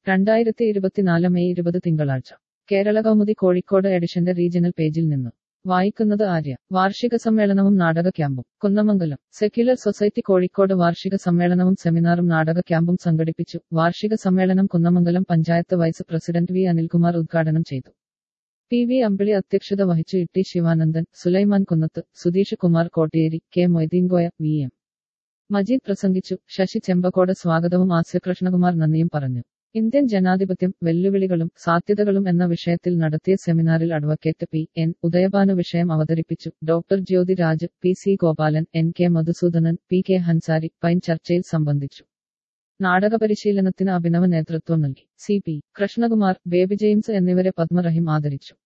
രണ്ടായിരത്തി ഇരുപത്തിനാല് മെയ് ഇരുപത് തിങ്കളാഴ്ച കേരള കൗമുദി കോഴിക്കോട് എഡിഷന്റെ റീജിയണൽ പേജിൽ നിന്ന് വായിക്കുന്നത് ആര്യ വാർഷിക സമ്മേളനവും നാടക ക്യാമ്പും കുന്നമംഗലം സെക്യുലർ സൊസൈറ്റി കോഴിക്കോട് വാർഷിക സമ്മേളനവും സെമിനാറും നാടക ക്യാമ്പും സംഘടിപ്പിച്ചു വാർഷിക സമ്മേളനം Kunnamangalam panchayat vice president V Anilkumar ഉദ്ഘാടനം ചെയ്തു പി വി അമ്പിളി അധ്യക്ഷത വഹിച്ചു E T Sivanandan Sulaiman Kunnath Sudheesh Kumar Kottayeri K Moideenkoya V M Majeed പ്രസംഗിച്ചു ശശി ചെമ്പക്കോട് സ്വാഗതവും ആസ്യകൃഷ്ണകുമാർ നന്ദിയും പറഞ്ഞു ഇന്ത്യൻ ജനാധിപത്യം വെല്ലുവിളികളും സാധ്യതകളും എന്ന വിഷയത്തിൽ നടത്തിയ സെമിനാറിൽ അഡ്വക്കേറ്റ് പി എൻ ഉദയഭാനു വിഷയം അവതരിപ്പിച്ചു doctor Jyothi Raj P C Gopalan N K Madhusoodanan P K ഹൻസാരി പൈൻ ചർച്ചയിൽ സംബന്ധിച്ചു നാടക പരിശീലനത്തിന് അഭിനവ നേതൃത്വം നൽകി C P Krishnakumar Baby James എന്നിവരെ പത്മറഹിം ആദരിച്ചു